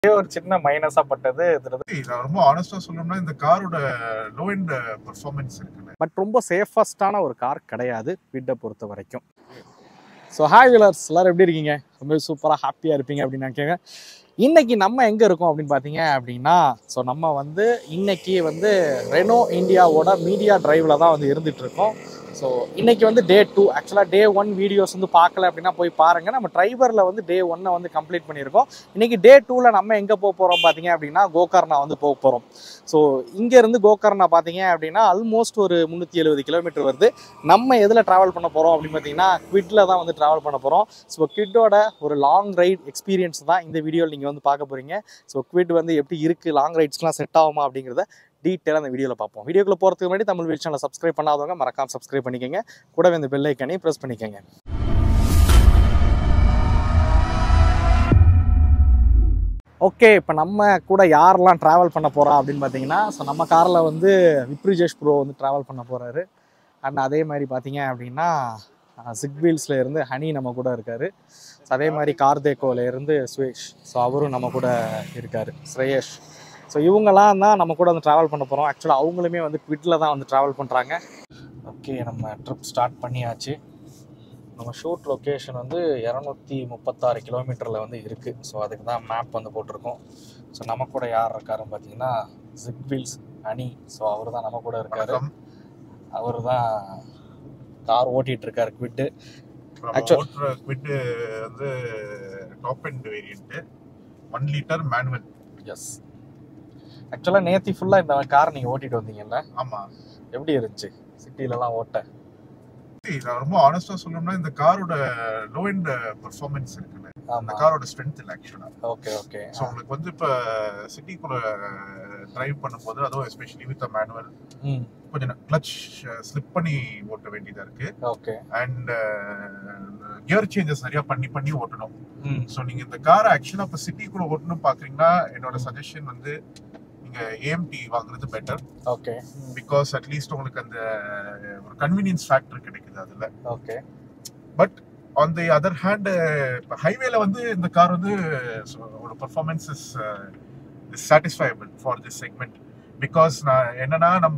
ஒரே ஒரு சின்ன மைனஸா பட்டது இதுல நான் ரொம்ப ஆனஸ்டா சொல்லணும்னா இந்த காரோட லோ எண்ட் பெர்ஃபார்மன்ஸ் இருக்குல்ல பட் ரொம்ப சேஃபஸ்டான ஒரு கார் கிடையாது வீட்டை பொறுத்த வரைக்கும் ஸோ ஹாய் வீலர்ஸ் எல்லாரும் எப்படி இருக்கீங்க ரொம்ப சூப்பராக ஹாப்பியாக இருப்பீங்க அப்படின்னு நான் கேட்குறேன் இன்னைக்கு நம்ம எங்கே இருக்கோம் அப்படின்னு பார்த்தீங்க அப்படின்னா ஸோ நம்ம வந்து இன்னைக்கு வந்து ரெனோ இந்தியாவோட மீடியா டிரைவில் தான் வந்து இருந்துட்டு இருக்கோம் ஸோ இன்னைக்கு வந்து டே டூ ஆக்சுவலாக டே ஒன் வீடியோஸ் வந்து பார்க்கல அப்படின்னா போய் பாருங்கள் நம்ம டிரைவரில் வந்து டே ஒன்னை வந்து கம்ப்ளீட் பண்ணியிருக்கோம் இன்னைக்கு டே டூவில் நம்ம எங்கே போக போகிறோம் பார்த்தீங்க அப்படின்னா கோகர்னா வந்து போக போகிறோம் ஸோ இங்கேருந்து கோகர்னா பார்த்தீங்க அப்படின்னா ஆல்மோஸ்ட் ஒரு முந்நூற்றி எழுபது கிலோமீட்டர் வருது நம்ம எதில் ட்ராவல் பண்ண போகிறோம் அப்படின்னு பார்த்தீங்கன்னா குவிட்டில் தான் வந்து ட்ராவல் பண்ண போகிறோம் ஸோ குவிட்டோட ஒரு லாங் ரைட் எக்ஸ்பீரியன்ஸ் தான் இந்த வீடியோவில் நீங்கள் வந்து பார்க்க போகிறீங்க ஸோ குவிட் வந்து எப்படி இருக்குது லாங் ரைட்ஸ்லாம் செட் ஆகுமா அப்படிங்கிறத டீட்டெயிலாக அந்த வீடியோவில் பார்ப்போம் வீடியோக்குள்ள போகிறதுக்கு முன்னாடி தமிழ் வீல் சேனலை சப்ஸ்கிரைப் பண்ணாதவங்க மறக்காம சப்ஸ்கிரைப் பண்ணிக்கோங்க கூடவே இந்த பெல் ஐக்கனையும் ப்ரெஸ் பண்ணிக்கோங்க ஓகே இப்போ நம்ம கூட யாரெல்லாம் ட்ராவல் பண்ண போகிறோம் அப்படின்னு பார்த்தீங்கன்னா ஸோ நம்ம காரில் வந்து விப்ரிஜேஷ் ப்ரோ வந்து ட்ராவல் பண்ண போகிறாரு அண்ட் அதே மாதிரி பார்த்தீங்க அப்படின்னா சிக்வீல்ஸில் இருந்து ஹனி நம்ம கூட இருக்கார் ஸோ அதே மாதிரி கார்தேக்கோல இருந்து சுவேஷ் ஸோ அவரும் நம்ம கூட இருக்கார் ஸ்ரேயஷ் ஸோ இவங்கெல்லாம் தான் நம்ம கூட வந்து ட்ராவல் பண்ண போகிறோம் ஆக்சுவலாக அவங்களுமே வந்து குவிட்டில் தான் வந்து ட்ராவல் பண்ணுறாங்க ஓகே நம்ம ட்ரிப் ஸ்டார்ட் பண்ணியாச்சு நம்ம ஷூட் லொக்கேஷன் வந்து இரநூத்தி முப்பத்தாறு கிலோமீட்டரில் வந்து இருக்குது ஸோ அதுக்கு தான் மேப் வந்து போட்டிருக்கோம் ஸோ நம்ம கூட யார் இருக்காருன்னு பார்த்தீங்கன்னா ஜிக்வீல்ஸ் அனி ஸோ அவர் தான் நம்ம கூட இருக்காரு வணக்கம் அவர் தான் கார் ஓட்டிட்டு இருக்காரு குவிட்டு நம்ம Actual- ஓட்டுற குவிட் வந்து top end variant one litre manual yes ஆக்சுவலாக நேத்தி ஃபுல்லாக இந்த கார் நீங்கள் ஓட்டிட்டு வந்தீங்கல்ல ஆமா எப்படி இருந்துச்சு சிட்டிலலாம் ஓட்ட நான் ரொம்ப ஆனஸ்டா சொல்லணும்னா இந்த காரோட லோ எண்ட் பெர்ஃபார்மன்ஸ் இருக்குல்ல அந்த ஆமாம் காரோட ஸ்ட்ரென்த் இல்லை ஆக்சுவலா ஓகே ஓகே ஸோ உங்களுக்கு வந்து இப்போ சிட்டிக்குள்ள டிரைவ் பண்ணும்போது அதுவும் எஸ்பெஷலி வித் மேனுவல் ம் கொஞ்சம் கிளச் ஸ்லிப் பண்ணி ஓட்ட வேண்டியதா இருக்கு ஓகே அண்ட் கியர் சேஞ்சஸ் நிறைய பண்ணி பண்ணி ஓட்டணும் ம் ஸோ நீங்க இந்த காரை ஆக்சுவலா இப்போ சிட்டிக்குள்ள ஓட்டணும் பாக்குறீங்கன்னா என்னோட சஜஷன் வந்து நீங்க ஏஎம்டி வாங்குறது பெட்டர் ஓகே பிகாஸ் அட்லீஸ்ட் உங்களுக்கு அந்த ஒரு கன்வீனியன்ஸ் ஃபேக்டர் கிடைக்குது அதுல okay but on the other hand இப்போ ஹைவேல வந்து இந்த கார் வந்து so, ஒரு performance is satisfiable for this segment because நான் என்னன்னா நம்ம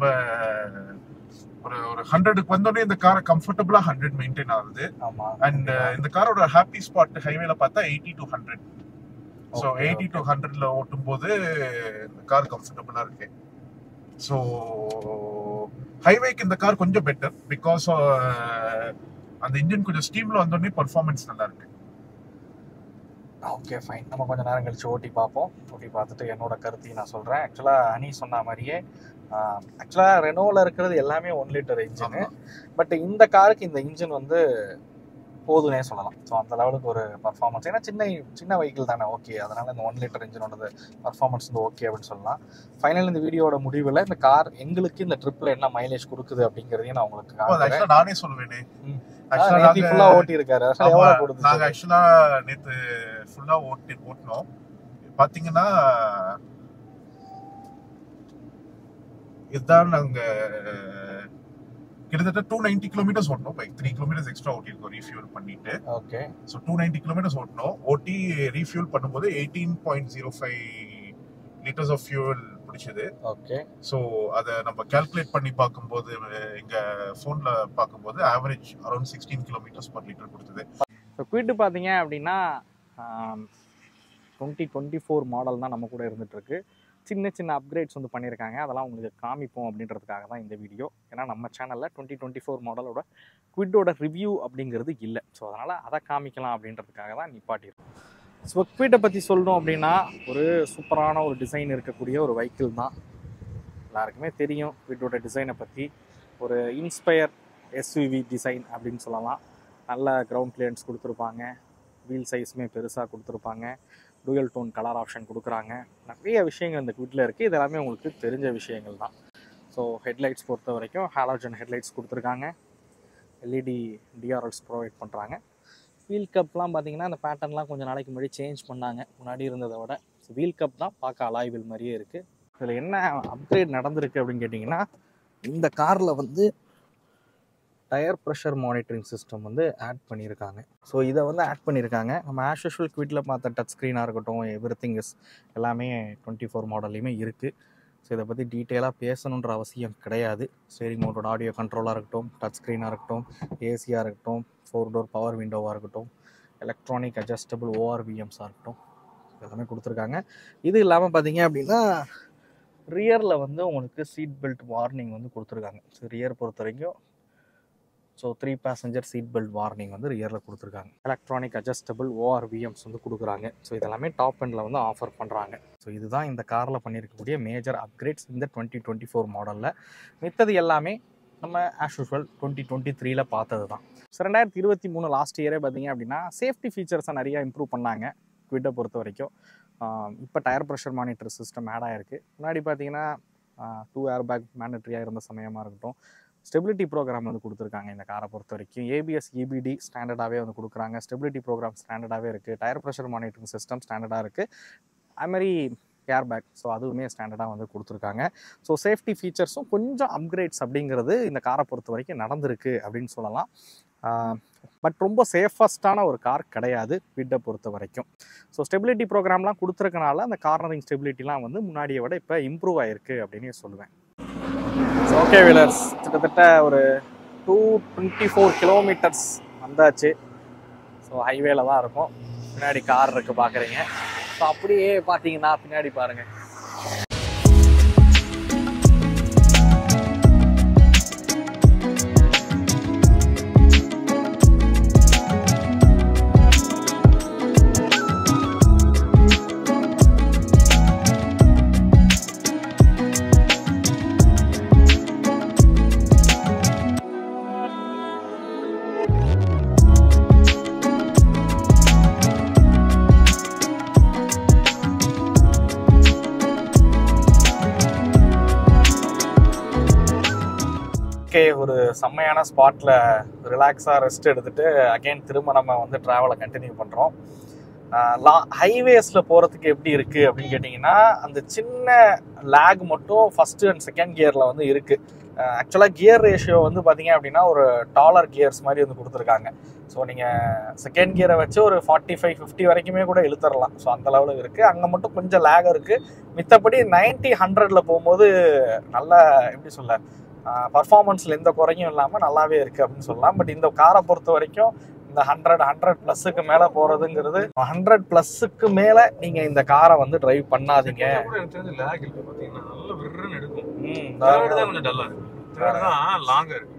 ஒரு ஒரு ஹண்ட்ரடுக்கு வந்தோடனே இந்த காரை கம்ஃபர்டபுளா ஹண்ட்ரட் மெயின்டைன் ஆகுது ஆமாம் அண்ட் இந்த காரோட ஹாப்பி ஸ்பாட் ஹைவேல பார்த்தா eighty to hundred so Okay, eighty to ஹண்ட்ரட்ல ஓட்டும் போது இந்த கார் கம்ஃபர்டபுளா இருக்கு ஸோ ஹைவேக்கு இந்த கார் கொஞ்சம் பெட்டர் பிகாஸ் அந்த இன்ஜின் கொஞ்சம் ஸ்டீம்ல வந்தோடனே பர்ஃபார்மன்ஸ் நல்லா இருக்கு ஓகே ஃபைன் நம்ம கொஞ்சம் நேரம் கழிச்சு ஓட்டி பார்ப்போம் ஓட்டி பார்த்துட்டு என்னோட கருத்தையும் நான் சொல்கிறேன் ஆக்சுவலாக அனி சொன்ன மாதிரியே ஆக்சுவலாக ரெனோவில் இருக்கிறது எல்லாமே ஒன் லிட்டர் இன்ஜினு பட் இந்த காருக்கு இந்த இன்ஜின் வந்து போதுனே சொல்லலாம் ஸோ அந்த லெவலுக்கு ஒரு பர்ஃபார்மன்ஸ் ஏன்னா சின்ன சின்ன வெஹிக்கிள் தானே ஓகே அதனால இந்த ஒன் லிட்டர் இன்ஜினோட பர்ஃபார்மன்ஸ் வந்து ஓகே அப்படின்னு சொல்லலாம் ஃபைனல் இந்த வீடியோட முடிவில் இந்த கார் எங்களுக்கு இந்த ட்ரிப்பில் என்ன மைலேஜ் கொடுக்குது அப்படிங்கிறதையும் நான் உங்களுக்கு காட்டுறேன் ஆக்சுவலா நானே சொல்லுவேனே ம். Actually, நேத்தி நாங்க- ஃபுல்லா ஓட்டி இருக்காரு அதனால ஆமா, எவ்வளவு கொடுத்து நாங்க ஆக்சுவலா நேத்து ஃபுல்லா ஓட்டி ஓட்டினோம் பாத்தீங்கன்னா இதுதான் நாங்க கிட்டத்தட்ட டூ நைன்டி கிலோமீட்டர்ஸ் ஓட்டணும் பைக் த்ரீ கிலோமீட்டர்ஸ் எக்ஸ்ட்ரா ஓட்டிருக்கோம் ரீஃபியூல் பண்ணிட்டு okay so two ninety kilometres ஓட்டணும் ஓட்டி ரீஃபியூல் பண்ணும்போது eighteen point zero five litres of fuel பிடிச்சது ஓகே ஸோ அதை நம்ம கால்குலேட் பண்ணி பார்க்கும்போது எங்க ஃபோன்ல பார்க்கும்போது average around sixteen kilometres per litre கொடுத்தது இப்போ குவிட்டு பார்த்தீங்க அப்படின்னா டுவெண்ட்டி டுவெண்ட்டி ஃபோர் மாடல் தான் நம்ம கூட இருந்துட்டு இருக்கு சின்ன சின்ன அப்கிரேட்ஸ் வந்து பண்ணியிருக்காங்க அதெல்லாம் உங்களுக்கு காமிப்போம் அப்படின்றதுக்காக தான் இந்த வீடியோ ஏன்னா நம்ம சேனலில் டுவெண்ட்டி டுவெண்ட்டி ஃபோர் மாடலோட குவிட்டோட ரிவ்யூ அப்படிங்கிறது இல்லை ஸோ அதனால் அதை காமிக்கலாம் அப்படின்றதுக்காக தான் நிப்பாட்டியிருக்கோம் ஸோ குவிட்டை பற்றி சொல்லணும் அப்படின்னா ஒரு சூப்பரான ஒரு டிசைன் இருக்கக்கூடிய ஒரு வெஹிக்கிள் தான் எல்லாருக்குமே தெரியும் குவிட்டோட டிசைனை பற்றி ஒரு இன்ஸ்பயர் எஸ்யூவி டிசைன் அப்படின்னு சொல்லலாம் நல்ல கிரவுண்ட் கிளியரன்ஸ் கொடுத்துருப்பாங்க வீல் சைஸுமே பெருசாக கொடுத்துருப்பாங்க டூயல் டோன் கலர் ஆப்ஷன் கொடுக்குறாங்க நிறைய விஷயங்கள் இந்த குவிட்டில் இருக்குது இது எல்லாமே உங்களுக்கு தெரிஞ்ச விஷயங்கள் தான் ஸோ ஹெட்லைட்ஸ் பொறுத்த வரைக்கும் ஹாலோஜன் ஹெட்லைட்ஸ் கொடுத்துருக்காங்க எல்இடி டிஆர்எல்ஸ் ப்ரொவைட் பண்ணுறாங்க வீல் கப்லாம் பார்த்தீங்கன்னா அந்த பேட்டர்ன்லாம் கொஞ்சம் நாளைக்கு முன்னாடி சேஞ்ச் பண்ணாங்க முன்னாடி இருந்ததை விட ஸோ வீல் கப் தான் பார்க்க அலாய் வீல் மாதிரியே இருக்குது இதில் என்ன அப்கிரேட் நடந்திருக்கு அப்படின்னு கேட்டிங்கன்னா இந்த காரில் வந்து டயர் ப்ரெஷர் மானிட்டரிங் சிஸ்டம் வந்து ஆட் பண்ணியிருக்காங்க ஸோ இதை வந்து ஆட் பண்ணியிருக்காங்க நம்ம ஆஸ் யூஷுவல் குவிட்டில் பார்த்த டச் ஸ்க்ரீனாக இருக்கட்டும் எவ்ரி திங் இஸ் எல்லாமே டுவெண்ட்டி ஃபோர் மாடல்லையுமே இருக்குது ஸோ இதை பற்றி டீட்டெயிலாக பேசணுன்ற அவசியம் கிடையாது ஸ்டேரிங் மோட்டோட ஆடியோ கண்ட்ரோலாக இருக்கட்டும் டச் ஸ்க்ரீனாக இருக்கட்டும் ஏசியாக இருக்கட்டும் ஃபோர் டோர் பவர் விண்டோவாக இருக்கட்டும் எலக்ட்ரானிக் அட்ஜஸ்டபிள் ஓஆர்விஎம்ஸாக இருக்கட்டும் எல்லாமே கொடுத்துருக்காங்க இது இல்லாமல் பார்த்தீங்க அப்படின்னா ரியரில் வந்து உங்களுக்கு சீட் பெல்ட் வார்னிங் வந்து கொடுத்துருக்காங்க ஸோ ரியர் பொறுத்த வரைக்கும் so three passenger seat belt warning வந்து ரியரில் கொடுத்துருக்காங்க எலக்ட்ரானிக் அட்ஜஸ்டபிள் ஓஆர்விஎம்ஸ் வந்து கொடுக்குறாங்க ஸோ இதெல்லாமே டாப் எண்டில் வந்து ஆஃபர் பண்ணுறாங்க ஸோ இதுதான் இந்த காரில் பண்ணியிருக்கக்கூடிய மேஜர் அப்கிரேட்ஸ் இந்த டுவெண்ட்டி டுவெண்ட்டி ஃபோர் மாடலில் மித்தது எல்லாமே நம்ம ஆஸ் யூஷுவல் டுவெண்ட்டி டுவெண்ட்டி த்ரீல பார்த்தது தான் ஸோ ரெண்டாயிரத்தி இருபத்தி மூணு லாஸ்ட் இயரே பார்த்தீங்க அப்படின்னா சேஃப்டி ஃபீச்சர்ஸை நிறையா இம்ப்ரூவ் பண்ணாங்க குவிட்டை பொறுத்த வரைக்கும் இப்போ tyre pressure monitor system add ஆயிருக்கு முன்னாடி பார்த்தீங்கன்னா டூ ஏர் பேக் மேண்டட்ரியாக இருந்த சமயமாக இருக்கட்டும் ஸ்டெபிலிட்டி ப்ரோக்ராம் வந்து கொடுத்துருக்காங்க இந்த காரை பொறுத்த வரைக்கும் ஏபிஎஸ் இபிடி ஸ்டாண்டர்டாகவே வந்து கொடுக்குறாங்க ஸ்டெபிலிட்டி ப்ரோக்ராம் ஸ்டாண்டர்டாகவே இருக்குது டயர் ப்ரெஷர் மானிட்டரிங் சிஸ்டம் ஸ்டாண்டர்டாக இருக்குது அதுமாதிரி ஏர் பேக் ஸோ அதுவுமே ஸ்டாண்டர்டாக வந்து கொடுத்துருக்காங்க ஸோ சேஃப்டி ஃபீச்சர்ஸும் கொஞ்சம் அப்கிரேட்ஸ் அப்படிங்கிறது இந்த காரை பொறுத்த வரைக்கும் நடந்திருக்கு அப்படின்னு சொல்லலாம் பட் ரொம்ப சேஃபஸ்டான ஒரு கார் கிடையாது வீட்டை பொறுத்த வரைக்கும் ஸோ ஸ்டெபிலிட்டி ப்ரோக்ராம்லாம் கொடுத்துருக்கனால அந்த கார்னரிங் ஸ்டெபிலிட்டிலாம் வந்து முன்னாடியை விட இப்போ இம்ப்ரூவ் ஆயிருக்கு அப்படின்னு சொல்லுவேன் ஸோ ஓகே வீலர்ஸ் கிட்டத்தட்ட ஒரு டூ டுவெண்ட்டி ஃபோர் கிலோமீட்டர்ஸ் வந்தாச்சு ஸோ ஹைவேல தான் இருக்கும் பின்னாடி கார் இருக்குது பார்க்குறீங்க ஸோ அப்படியே பார்த்தீங்கன்னா பின்னாடி பாருங்கள் ஓகே ஒரு செம்மையான ஸ்பாட்டில் ரிலாக்ஸாக ரெஸ்ட் எடுத்துட்டு அகைன் திரும்ப நம்ம வந்து ட்ராவலை கண்டினியூ பண்ணுறோம் லா ஹைவேஸில் போகிறதுக்கு எப்படி இருக்குது அப்படின்னு கேட்டிங்கன்னா அந்த சின்ன லேக் மட்டும் ஃபஸ்ட்டு அண்ட் செகண்ட் கியரில் வந்து இருக்குது ஆக்சுவலாக கியர் ரேஷியோ வந்து பார்த்தீங்க அப்படின்னா ஒரு டாலர் கியர்ஸ் மாதிரி வந்து கொடுத்துருக்காங்க ஸோ நீங்கள் செகண்ட் கியரை வச்சு ஒரு ஃபார்ட்டி ஃபைவ் ஃபிஃப்டி வரைக்குமே கூட இழுத்துடலாம் ஸோ அந்த லெவலில் இருக்குது அங்கே மட்டும் கொஞ்சம் லேக் இருக்குது மித்தபடி நைன்ட்டி ஹண்ட்ரடில் போகும்போது நல்ல எப்படி சொல்ல பர்ஃபார்மன்ஸில் எந்த குறையும் இல்லாமல் நல்லாவே இருக்குது அப்படின்னு சொல்லலாம் பட் இந்த காரை பொறுத்த வரைக்கும் இந்த ஹண்ட்ரட் ஹண்ட்ரட் ப்ளஸ்ஸுக்கு மேலே போகிறதுங்கிறது ஹண்ட்ரட் ப்ளஸ்ஸுக்கு மேலே நீங்கள் இந்த காரை வந்து டிரைவ் பண்ணாதீங்க கூட எனக்கு தெரிஞ்ச லேக் இல்லை பார்த்தீங்கன்னா நல்ல விருன்னு எடுக்கும் ம் தேர்ட் தான் கொஞ்சம் டல்லா இருக்கு தேர்ட் தான் லாங்கா இருக்கு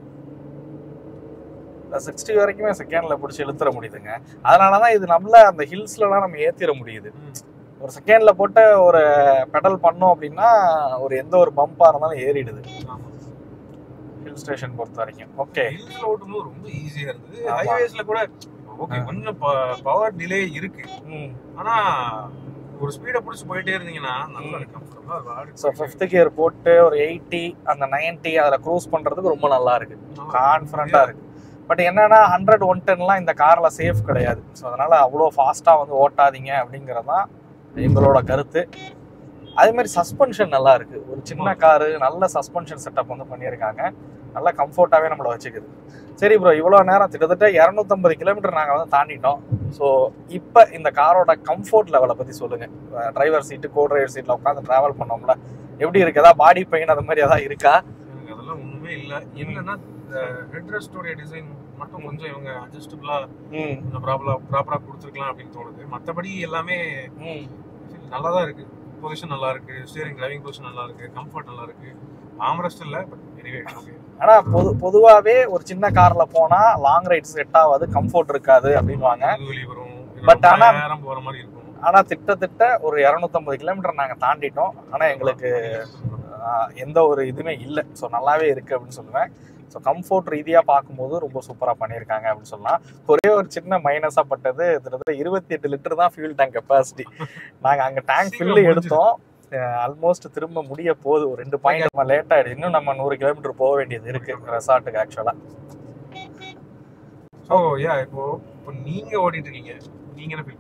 சிக்ஸ்டி வரைக்குமே செகண்டில் பிடிச்சி இழுத்துற முடியுதுங்க அதனால தான் இது நம்மள அந்த ஹில்ஸ்லலாம் நம்ம ஏற்றிட முடியுது ஒரு செகண்டில் போட்டு ஒரு பெடல் பண்ணோம் அப்படின்னா ஒரு எந்த ஒரு பம்பாக இருந்தாலும் ஏறிடுது ஆமா ஹில் ஸ்டேஷன் பொறுத்த வரைக்கும் ஓகே ஹில்ஸ்ல ஓட்டும்போது ரொம்ப ஈஸியா இருந்தது ஆமா. ஹைவேஸ்ல கூட ஓகே கொஞ்சம் பவர் டிலே இருக்கு ம் ஆனா ஒரு ஸ்பீட புடிச்சு போயிட்டே இருந்தீங்கன்னா நல்லா கம்ஃபர்டபுளா ஸோ ஃபிஃப்த் கியர் போட்டு ஒரு எயிட்டி அந்த நைன்ட்டி அதில் க்ரூஸ் பண்ணுறதுக்கு ரொம்ப நல்லா இருக்கு கான்ஃபிடண்ட்டாக இருக்கு பட் என்னன்னா ஹண்ட்ரட் ஒன் டென்லாம் இந்த காரில் சேஃப் கிடையாது ஸோ அதனால அவ்வளோ ஃபாஸ்ட்டாக வந்து ஓட்டாதீங்க அப்படிங்கிறது தான் எங்களோட கருத்து அதே மாதிரி சஸ்பென்ஷன் நல்லா இருக்கு ஒரு சின்ன காரு நல்ல சஸ்பென்ஷன் செட்டப் வந்து பண்ணியிருக்காங்க நல்லா கம்ஃபர்ட்டாகவே நம்மளை வச்சுக்குது சரி ப்ரோ இவ்வளோ நேரம் கிட்டத்தட்ட இரநூத்தம்பது கிலோமீட்டர் நாங்கள் வந்து தாண்டிட்டோம் ஸோ இப்போ இந்த காரோட கம்ஃபோர்ட் லெவலை பற்றி சொல்லுங்கள் டிரைவர் சீட்டு கோ டிரைவர் சீட்டில் உட்காந்து ட்ராவல் பண்ணோம்ல எப்படி இருக்கு ஏதாவது பாடி பெயின் அது மாதிரி ஏதாவது இருக்கா எனக்கு அதெல்லாம் ஒண்ணுமே இல்ல என்னன்னா ஹெட் ரெஸ்டோரிய டிசைன் மட்டும் கொஞ்சம் இவங்க அட்ஜஸ்டபிளா ம் கொஞ்சம் ப்ராப்பரா ப்ராப்பரா கொடுத்துருக்கலாம் அப்படின்னு தோணுது மத்தபடி எல்லாமே ம் நல்லா தான் இருக்கு பொசிஷன் நல்லா இருக்கு ஸ்டியரிங் டிரைவிங் பொசிஷன் நல்லா இருக்கு கம்ஃபர்ட் நல்லா இருக்கு ஆம்ரெஸ்ட் இல்ல பட் எனிவே ஓகே ஆனா பொது பொதுவாவே ஒரு சின்ன கார்ல போனா லாங் ரைட் செட் ஆகாது கம்ஃபோர்ட் இருக்காது அப்படின்வாங்க முதுகுவலி வரும் But ஆனா- நேரம் போற மாதிரி இருக்கும் ஆனா திட்டத்திட்ட ஒரு இரநூத்தம்பது கிலோமீட்டர் நாங்க தாண்டிட்டோம் ஆனா எங்களுக்கு ஆஹ், எந்த ஒரு இதுவுமே இல்லை ஸோ நல்லாவே இருக்கு அப்படின்னு சொல்லுவேன் ஸோ கம்ஃபோர்ட் ரீதியாக பார்க்கும்போது ரொம்ப சூப்பராக பண்ணியிருக்காங்க அப்படின்னு சொல்லலாம் ஒரே ஒரு சின்ன மைனஸாக பட்டது கிட்டத்தட்ட இருபத்தி எட்டு லிட்டர் தான் ஃபியூல் டேங்க் கெப்பாசிட்டி நாங்கள் அங்கே டேங்க் சீக்கிரம் ஃபில்லு முடிஞ்சுது. எடுத்தோம் ஆல்மோஸ்ட் திரும்ப முடிய போகுது ஒரு ரெண்டு பாயிண்ட் நம்ம லேட் ஆயிடுச்சு இன்னும் நம்ம நூறு கிலோமீட்டர் போக வேண்டியது இருக்கு ரெசார்ட்டுக்கு ஆக்சுவலாக ஸோ யா இப்போ இப்போ நீங்க ஓடிட்டு இருக்கீங்க நீங்க என்ன ஃபீல் பண்றீங்க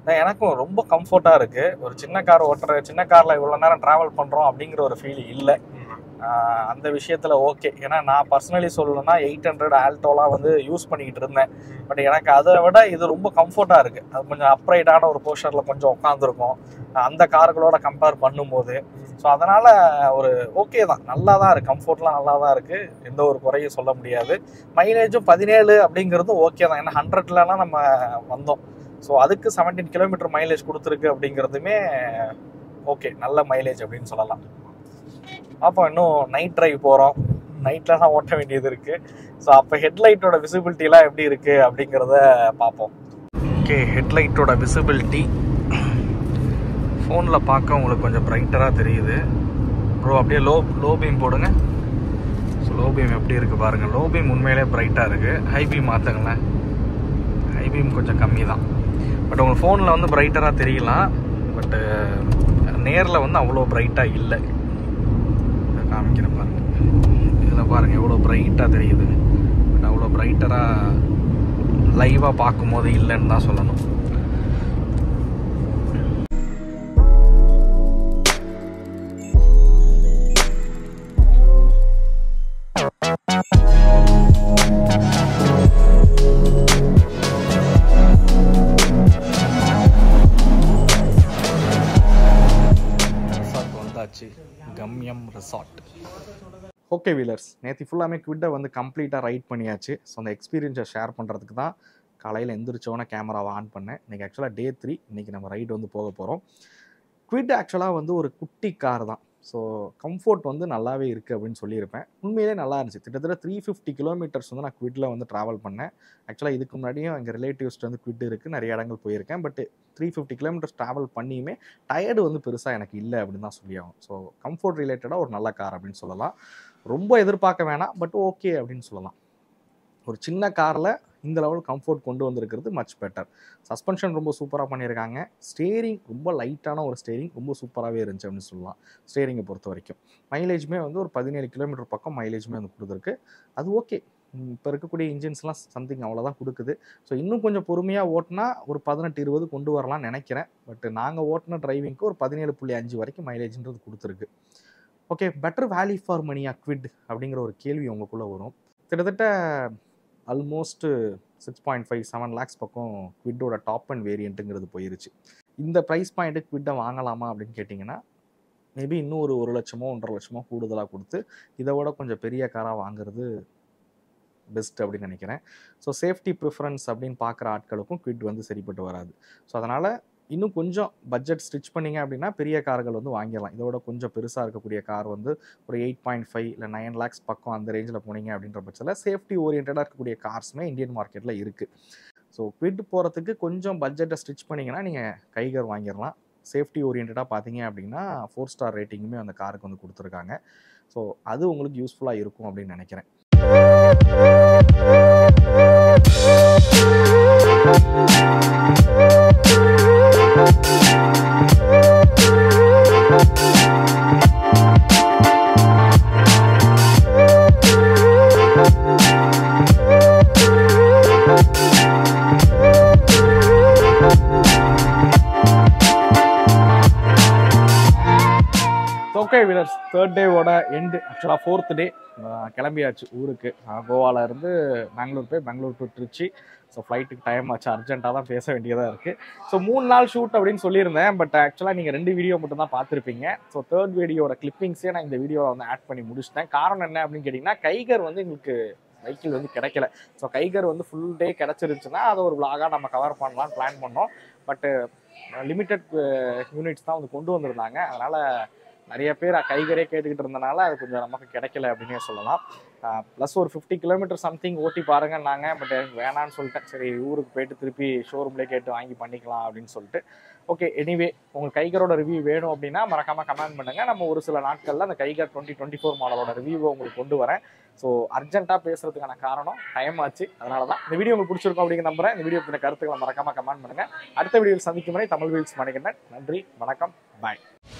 அதான் எனக்கும் ரொம்ப கம்ஃபர்ட்டாக இருக்குது ஒரு சின்ன கார் ஓட்டுற சின்ன காரில் இவ்வளோ நேரம் ட்ராவல் பண்ணுறோம் அப்படிங்கிற ஒரு ஃபீல் இல்லை ஆஹ் அந்த விஷயத்தில் ஓகே ஏன்னா நான் பர்சனலி சொல்லணும்னா எயிட் ஹண்ட்ரட் ஆல்டோலாம் வந்து யூஸ் பண்ணிக்கிட்டு இருந்தேன் பட் எனக்கு அதை விட இது ரொம்ப கம்ஃபர்ட்டாக இருக்குது அது கொஞ்சம் அப்ரைடான ஒரு போர்ஷனில் கொஞ்சம் உட்காந்துருக்கும் அந்த கார்களோட கம்பேர் பண்ணும்போது ஸோ அதனால் ஒரு ஓகே தான் நல்லா தான் இருக்குது கம்ஃபர்ட்லாம் நல்லா தான் இருக்குது எந்த ஒரு குறையும் சொல்ல முடியாது மைலேஜும் பதினேழு அப்படிங்கிறதும் ஓகே தான் ஏன்னா ஹண்ட்ரட்லலாம் நம்ம வந்தோம் ஸோ அதுக்கு செவன்டீன் கிலோமீட்டர் மைலேஜ் கொடுத்துருக்கு அப்படிங்கிறதுமே ஓகே நல்ல மைலேஜ் அப்படின்னு சொல்லலாம் அப்போ இன்னும் நைட் டிரைவ் போகிறோம் நைட்டில் தான் ஓட்ட வேண்டியது இருக்குது ஸோ அப்போ ஹெட்லைட்டோட விசிபிலிட்டிலாம் எப்படி இருக்குது அப்படிங்கிறத பார்ப்போம் ஓகே ஹெட்லைட்டோட விசிபிலிட்டி ஃபோனில் பார்க்க உங்களுக்கு கொஞ்சம் பிரைட்டராக தெரியுது ப்ரோ அப்படியே லோ லோ பீம் போடுங்க ஸோ லோ பீம் எப்படி இருக்குது பாருங்கள் லோ பீம் உண்மையிலே பிரைட்டாக இருக்குது ஹை பீம் மாற்றுங்களேன் ஹை பீம் கொஞ்சம் கம்மி தான் பட் உங்கள் ஃபோனில் வந்து பிரைட்டராக தெரியலாம் பட்டு நேரில் வந்து அவ்வளோ பிரைட்டாக இல்லை இதை காமிக்கிறேன் பாருங்க இதில் பாருங்கள் எவ்வளோ பிரைட்டாக தெரியுது பட் அவ்வளோ பிரைட்டராக லைவாக பார்க்கும்போது இல்லைன்னு தான் சொல்லணும் ரிசார்ட் வந்தாச்சு கம்யம் ரிசார்ட் ஓகே வீலர்ஸ் நேற்று ஃபுல்லாமே குவிட்டை வந்து கம்ப்ளீட்டாக ரைட் பண்ணியாச்சு ஸோ அந்த எக்ஸ்பீரியன்ஸை ஷேர் பண்ணுறதுக்கு தான் காலையில் எந்திரிச்சோன்னே கேமராவை ஆன் பண்ணேன் இன்றைக்கி ஆக்சுவலாக டே த்ரீ இன்றைக்கி நம்ம ரைடு வந்து போக போகிறோம் குவிட் ஆக்சுவலாக வந்து ஒரு குட்டி கார் தான் ஸோ கம்ஃபோர்ட் வந்து நல்லாவே இருக்குது அப்படின்னு சொல்லியிருப்பேன் உண்மையிலே நல்லா இருந்துச்சு கிட்டத்தட்ட த்ரீ ஃபிஃப்டி கிலோமீட்டர்ஸ் வந்து நான் குவிட்டில் வந்து ட்ராவல் பண்ணேன் ஆக்சுவலாக இதுக்கு முன்னாடியும் எங்கள் ரிலேட்டிவ்ஸ்ட்டு வந்து குவிட் இருக்குது நிறைய இடங்கள் போயிருக்கேன் but three fifty kilometres travel பண்ணியுமே டயர்டு வந்து பெருசாக எனக்கு இல்லை அப்படின்னு தான் சொல்லி ஆகும் ஸோ கம்ஃபோர்ட் ரிலேட்டடாக ஒரு நல்ல கார் அப்படின்னு சொல்லலாம் ரொம்ப எதிர்பார்க்க வேணாம் பட் ஓகே அப்படின்னு சொல்லலாம் ஒரு சின்ன காரில் இந்த லெவல் கம்ஃபோர்ட் கொண்டு வந்திருக்கிறது மச் பெட்டர் சஸ்பென்ஷன் ரொம்ப சூப்பராக பண்ணியிருக்காங்க ஸ்டேரிங் ரொம்ப லைட்டான ஒரு ஸ்டேரிங் ரொம்ப சூப்பராகவே இருந்துச்சு அப்படின்னு சொல்லலாம் ஸ்டேரிங்கை பொறுத்த வரைக்கும் மைலேஜுமே வந்து ஒரு பதினேழு கிலோமீட்டர் பக்கம் மைலேஜுமே வந்து கொடுத்துருக்கு அது ஓகே இப்போ இருக்கக்கூடிய இன்ஜின்ஸ்லாம் சம்திங் அவ்வளோதான் கொடுக்குது ஸோ இன்னும் கொஞ்சம் பொறுமையாக ஓட்டினா ஒரு பதினெட்டு இருபது கொண்டு வரலாம்னு நினைக்கிறேன் பட் நாங்கள் ஓட்டின டிரைவிங்க்கு ஒரு பதினேழு புள்ளி அஞ்சு வரைக்கும் மைலேஜ்ன்றது கொடுத்துருக்கு ஓகே பெட்டர் வேல்யூ ஃபார் மணியா குவிட் அப்படிங்கிற ஒரு கேள்வி உங்களுக்குள்ளே வரும் கிட்டத்தட்ட almost six point five seven lakhs பக்கம் குவிட்டோட டாப் அண்ட் வேரியண்ட்டுங்கிறது போயிருச்சு இந்த ப்ரைஸ் பாயிண்ட்டு குவிட்டை வாங்கலாமா அப்படின்னு கேட்டிங்கன்னா மேபி இன்னும் ஒரு ஒரு லட்சமோ ஒன்றரை லட்சமோ கூடுதலாக கொடுத்து இதை விட கொஞ்சம் பெரிய காராக வாங்குறது பெஸ்ட் அப்படின்னு நினைக்கிறேன் ஸோ சேஃப்டி ப்ரிஃபரன்ஸ் அப்படின்னு பார்க்குற ஆட்களுக்கும் குவிட் வந்து சரிப்பட்டு வராது ஸோ அதனால் இன்னும் கொஞ்சம் பட்ஜெட் ஸ்டிச் பண்ணீங்க அப்படின்னா பெரிய கார்கள் வந்து வாங்கிடலாம் இதோட கொஞ்சம் பெருசாக இருக்கக்கூடிய கார் வந்து ஒரு எயிட் பாயிண்ட் ஃபைவ் இல்லை நைன் லேக்ஸ் பக்கம் அந்த ரேஞ்சில் போனீங்க அப்படின்ற பட்சத்தில் சேஃப்டி ஓரியன்டாக இருக்கக்கூடிய கார்ஸுமே இந்தியன் மார்க்கெட்டில் இருக்குது ஸோ குவிட் போகிறதுக்கு கொஞ்சம் பட்ஜெட்டை ஸ்டிச் பண்ணிங்கன்னா நீங்கள் கைகர் வாங்கிடலாம் சேஃப்டி ஓரியன்டாக பார்த்தீங்க அப்படின்னா ஃபோர் ஸ்டார் ரேட்டிங்குமே அந்த காருக்கு வந்து கொடுத்துருக்காங்க ஸோ அது உங்களுக்கு யூஸ்ஃபுல்லாக இருக்கும் அப்படின்னு நினைக்கிறேன் ஓகே வீலர்ஸ் தேர்ட் டேவோட எண்டு ஆக்சுவலாக ஃபோர்த் டே கிளம்பியாச்சு ஊருக்கு கோவாவில் இருந்து பெங்களூர் போய் பெங்களூர் டு திருச்சி ஸோ ஃப்ளைட்டுக்கு டைம் ஆச்சு அர்ஜென்ட்டாக தான் பேச வேண்டியதாக இருக்குது ஸோ மூணு நாள் ஷூட் அப்படின்னு சொல்லியிருந்தேன் பட் ஆக்சுவலாக நீங்கள் ரெண்டு வீடியோ மட்டும் தான் பார்த்துருப்பீங்க ஸோ தேர்ட் வீடியோட கிளிப்பிங்ஸே நான் இந்த வீடியோவில் வந்து ஆட் பண்ணி முடிச்சிட்டேன் காரணம் என்ன அப்படின்னு கேட்டிங்கன்னா கைகர் வந்து எங்களுக்கு வெஹிக்கிள் வந்து கிடைக்கல ஸோ கைகர் வந்து ஃபுல் டே கிடச்சிருச்சுன்னா அதை ஒரு vlog-ஆ நம்ம கவர் பண்ணலாம்னு பிளான் பண்ணோம் பட்டு லிமிட்டட் யூனிட்ஸ் தான் வந்து கொண்டு வந்திருந்தாங்க அதனால் நிறைய பேர் கைகரே கேட்டுக்கிட்டு இருந்தனால அது கொஞ்சம் நமக்கு கிடைக்கல அப்படின்னே சொல்லலாம் ப்ளஸ் ஒரு ஃபிஃப்டி கிலோமீட்டர் சம்திங் ஓட்டி பாருங்கன்னாங்க பட் எனக்கு வேணான்னு சொல்லிட்டேன் சரி ஊருக்கு போயிட்டு திருப்பி ஷோரூம்லேயே கேட்டு வாங்கி பண்ணிக்கலாம் அப்படின்னு சொல்லிட்டு ஓகே எனிவே உங்களுக்கு கைகரோட ரிவ்யூ வேணும் அப்படின்னா மறக்காமல் கமெண்ட் பண்ணுங்கள் நம்ம ஒரு சில நாட்களில் அந்த கைகர் டுவெண்ட்டி டுவெண்ட்டி ஃபோர் மாடலோட ரிவ்யூவை உங்களுக்கு கொண்டு வரேன் ஸோ அர்ஜென்ட்டாக பேசுறதுக்கான காரணம் டைம் ஆச்சு அதனால தான் இந்த வீடியோ உங்களுக்கு பிடிச்சிருக்கும் அப்படிங்கிற நம்புறேன் இந்த வீடியோ பற்றின கருத்துக்களை மறக்காமல் கமெண்ட் பண்ணுங்கள் அடுத்த வீடியோவில் சந்திக்கும் வரை தமிழ் வீல்ஸ் மணிகண்டன் நன்றி வணக்கம் பாய்